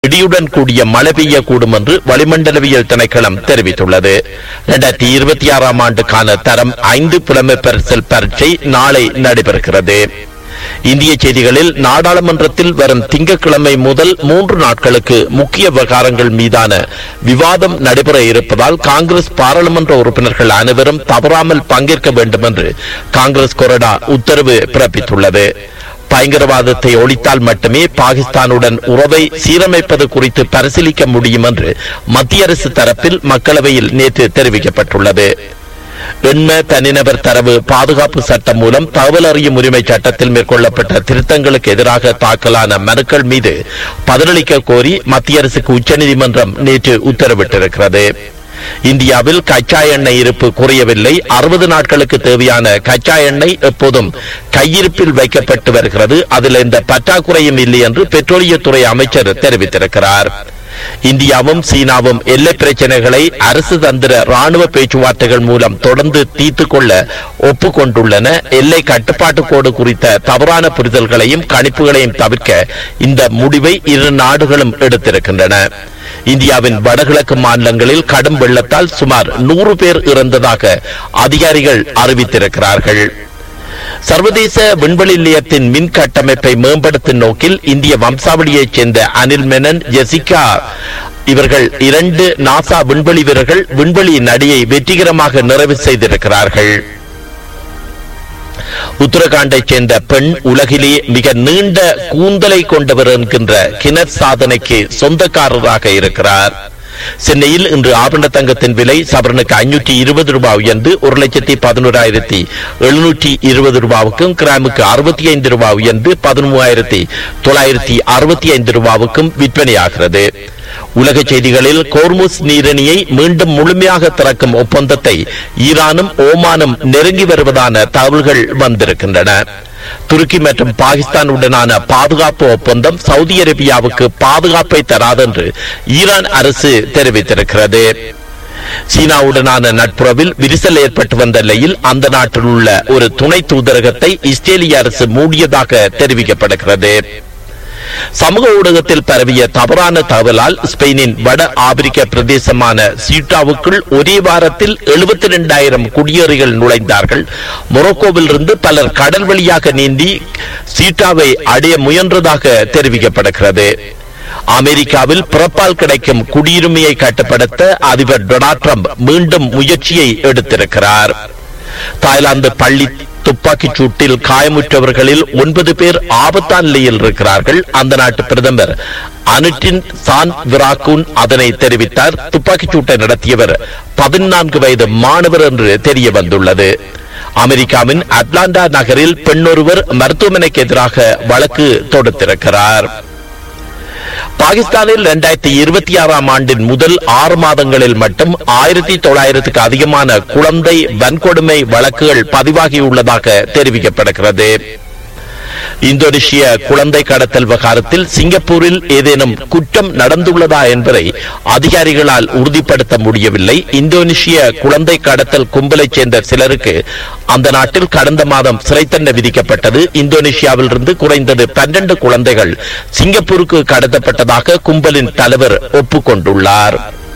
இடியுடன் கூடிய மழை பெய்யக்கூடும் என்று வளிமண்டலவியல் திணைக்களம் தெரிவித்துள்ளது இரண்டாயிரத்தி இருபத்தி ஆறாம் ஆண்டுக்கான தரம் ஐந்து புலமை பரிசல் பரீட்சை நாளை நடைபெறுகிறது இந்திய செய்திகளில் நாடாளுமன்றத்தில் வரும் திங்கட்கிழமை முதல் மூன்று நாட்களுக்கு முக்கிய விவகாரங்கள் மீதான விவாதம் நடைபெற இருப்பதால் காங்கிரஸ் பாராளுமன்ற உறுப்பினர்கள் அனைவரும் தவறாமல் பங்கேற்க வேண்டும் என்று காங்கிரஸ் கொறடா உத்தரவு பிறப்பித்துள்ளது பயங்கரவாதத்தை ஒழித்தால் மட்டுமே பாகிஸ்தானுடன் உறவை சீரமைப்பது குறித்து பரிசீலிக்க முடியும் என்று மத்திய அரசு தரப்பில் மக்களவையில் நேற்று தெரிவிக்கப்பட்டுள்ளது எண்ம தனிநபர் தரவு பாதுகாப்பு சட்டம் மூலம் தகவல் அறியும் உரிமை சட்டத்தில் மேற்கொள்ளப்பட்ட திருத்தங்களுக்கு எதிராக தாக்கலான மனுக்கள் மீது பதிலளிக்க கோரி மத்திய அரசுக்கு உச்சநீதிமன்றம் நேற்று உத்தரவிட்டிருக்கிறது இந்தியாவில் கச்சா எண்ணெய் இருப்பு குறையவில்லை அறுபது நாட்களுக்கு தேவையான கச்சா எண்ணெய் எப்போதும் கையிருப்பில் வைக்கப்பட்டு வருகிறது அதில் எந்த பற்றாக்குறையும் இல்லை என்று பெட்ரோலியத்துறை அமைச்சர் தெரிவித்திருக்கிறார் இந்தியாவும் சீனாவும் எல்லை பிரச்சனைகளை அரசு தந்திர ராணுவ பேச்சுவார்த்தைகள் மூலம் தொடர்ந்து தீர்த்துக் கொள்ள ஒப்புக்கொண்டுள்ளன எல்லை கட்டுப்பாட்டு கோடு குறித்த தவறான புரிதல்களையும் கணிப்புகளையும் தவிர்க்க இந்த முடிவை இரு நாடுகளும் எடுத்திருக்கின்றன இந்தியாவின் வடகிழக்கு மாநிலங்களில் கடும் வெள்ளத்தால் சுமார் நூறு பேர் இறந்ததாக அதிகாரிகள் அறிவித்திருக்கிறார்கள் சர்வதேச விண்வெளி நிலையத்தின் மின் கட்டமைப்பை மேம்படுத்தும் நோக்கில் இந்திய வம்சாவளியைச் சேர்ந்த அனில் மெனன் ஜெசிகா இவர்கள் இரண்டு நாசா விண்வெளி வீரர்கள் விண்வெளி நடியை வெற்றிகரமாக நிறைவு செய்திருக்கிறார்கள் உத்தரகாண்டைச் சேர்ந்த பெண் உலகிலே மிக நீண்ட கூந்தலை கொண்டவர் என்கின்ற கிணர் சாதனைக்கு சொந்தக்காரராக இருக்கிறார் சென்னையில் இன்று ஆபரண தங்கத்தின் விலை சவரனுக்கு ஐநூற்றி இருபது ரூபாய் உயர்ந்து ஒரு லட்சத்தி பதினோராயிரத்தி எழுநூற்றி இருபது ரூபாவுக்கும் கிராமுக்கு அறுபத்தி ஐந்து ரூபாய் உயர்ந்து பதிமூவாயிரத்தி தொள்ளாயிரத்தி அறுபத்தி ஐந்து ரூபாவுக்கும் விற்பனையாகிறது உலக செய்திகளில் கோர்முஸ் நீரிணியை மீண்டும் முழுமையாக திறக்கும் ஒப்பந்தத்தை ஈரானும் ஓமானும் நெருங்கி வருவதான தகவல்கள் வந்திருக்கின்றன துருக்கி மற்றும் பாகிஸ்தானுடனான பாதுகாப்பு ஒப்பந்தம் சவுதி அரேபியாவுக்கு பாதுகாப்பை தராதென்று ஈரான் அரசு தெரிவித்திருக்கிறது சீனாவுடனான நட்புறவில் விரிசல் ஏற்பட்டு வந்த நிலையில் அந்த நாட்டில் உள்ள ஒரு துணை தூதரகத்தை இஸ்ரேலிய அரசு மூடியதாக தெரிவிக்கப்படுகிறது சமூக ஊடகத்தில் பரவிய தவறான தகவலால் ஸ்பெயினின் வட ஆப்பிரிக்க பிரதேசமான சீட்டாவுக்குள் ஒரே வாரத்தில் எழுபத்தி இரண்டாயிரம் குடியேறிகள் நுழைந்தார்கள் மொரோக்கோவில் இருந்து பலர் கடல் வழியாக நீந்தி சீட்டாவை அடைய முயன்றதாக தெரிவிக்கப்படுகிறது அமெரிக்காவில் பிறப்பால் கிடைக்கும் குடியுரிமையை கட்டுப்படுத்த அதிபர் டொனால்ட் ட்ரம்ப் மீண்டும் முயற்சியை எடுத்திருக்கிறார் தாய்லாந்து பள்ளி துப்பாக்கிச் சூட்டில் காயமுற்றவர்களில் ஒன்பது பேர் ஆபத்தான நிலையில் இருக்கிறார்கள் அந்த நாட்டு பிரதமர் அனுட்டின் சான் விராக்குன் அதனை தெரிவித்தார் துப்பாக்கிச் சூட்டை நடத்தியவர் பதினான்கு வயது மாணவர் என்று தெரிய வந்துள்ளது அமெரிக்காவின் அட்லாண்டா நகரில் பெண்ணொருவர் மருத்துவமனைக்கு எதிராக வழக்கு தொடுத்திருக்கிறார் பாகிஸ்தானில் இரண்டாயிரத்தி இருபத்தி ஆறாம் ஆண்டின் முதல் ஆறு மாதங்களில் மட்டும் ஆயிரத்தி தொள்ளாயிரத்துக்கு அதிகமான குழந்தை வன்கொடுமை வழக்குகள் பதிவாகியுள்ளதாக தெரிவிக்கப்படுகிறது இந்தோனேஷிய குழந்தை கடத்தல் விவகாரத்தில் சிங்கப்பூரில் ஏதேனும் குற்றம் நடந்துள்ளதா என்பதை அதிகாரிகளால் உறுதிப்படுத்த முடியவில்லை இந்தோனேஷிய குழந்தை கடத்தல் கும்பலைச் சேர்ந்த சிலருக்கு அந்த நாட்டில் கடந்த மாதம் சிறை தண்டனை விதிக்கப்பட்டது இந்தோனேஷியாவில் இருந்து குறைந்தது பன்னெண்டு குழந்தைகள் சிங்கப்பூருக்கு கடத்தப்பட்டதாக கும்பலின் தலைவர் ஒப்புக்கொண்டுள்ளார்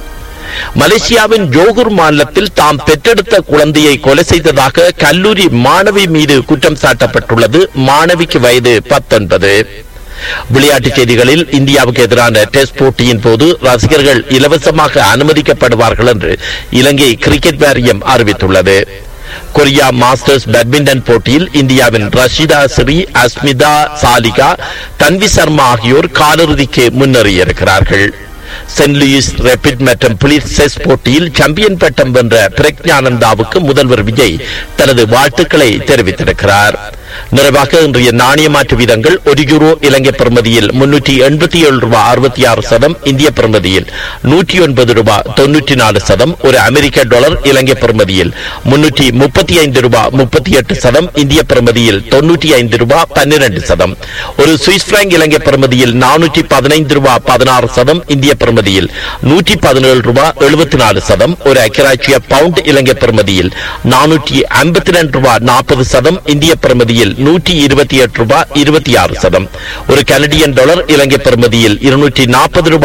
மலேசியாவின் ஜோகூர் மாநிலத்தில் தாம் பெற்றெடுத்த குழந்தையை கொலை செய்ததாக கல்லூரி மாணவி மீது குற்றம் சாட்டப்பட்டுள்ளது மாணவிக்கு வயது பத்தொன்பது விளையாட்டுச் செய்திகளில் இந்தியாவுக்கு எதிரான டெஸ்ட் போட்டியின் போது ரசிகர்கள் இலவசமாக அனுமதிக்கப்படுவார்கள் என்று இலங்கை கிரிக்கெட் வாரியம் அறிவித்துள்ளது கொரியா மாஸ்டர்ஸ் பேட்மிண்டன் போட்டியில் இந்தியாவின் ரஷிதா ஸ்ரீ அஸ்மிதா சாலிகா தன்வி சர்மா ஆகியோர் காலிறுதிக்கு முன்னேறியிருக்கிறார்கள் சென்ட் லூயிஸ் ரேபிட் மற்றும் புலிஸ் செஸ் போட்டியில் சாம்பியன் பட்டம் வென்ற பிரக்ஞானந்தாவுக்கு முதல்வர் விஜய் தனது வாழ்த்துக்களை தெரிவித்திருக்கிறார் நிறைவாக இன்றைய நாணய மாற்று வீதங்கள் ஒரு யூரோ இலங்கை பிரமதியில் முன்னூற்றி எண்பத்தி ஏழு ரூபாய் அறுபத்தி ஆறு சதம் இந்திய பிரமதியில் நூற்றி ஒன்பது ரூபாய் தொன்னூற்றி நாலு சதம் ஒரு அமெரிக்க டாலர் இலங்கை பிரமதியில் முன்னூற்றி முப்பத்தி ஐந்து ரூபாய் முப்பத்தி எட்டு சதம் இந்திய பிரமதியில் தொன்னூற்றி ஐந்து ரூபாய் பன்னிரண்டு சதம் ஒரு சுவிஸ் பிராங்க் இலங்கை பிரமதியில் நானூற்றி பதினைந்து ரூபாய் பதினாறு சதம் இந்திய பிரமதியில் நூற்றி பதினேழு ரூபாய் எழுபத்தி நாலு சதம் ஒரு அக்கராட்சிய பவுண்ட் இலங்கை பிரமதியில் நானூற்றி ஐம்பத்தி ரெண்டு ரூபாய் நாற்பது சதம் இந்திய பிரமதியில் பெறுமதியில் நூற்றி இருபத்தி எட்டு ரூபாய் இருபத்தி ஆறு சதம் ஒரு கனடியன் டாலர் இலங்கை பெறுமதியில் இருநூற்றி நாற்பது ரூபாய்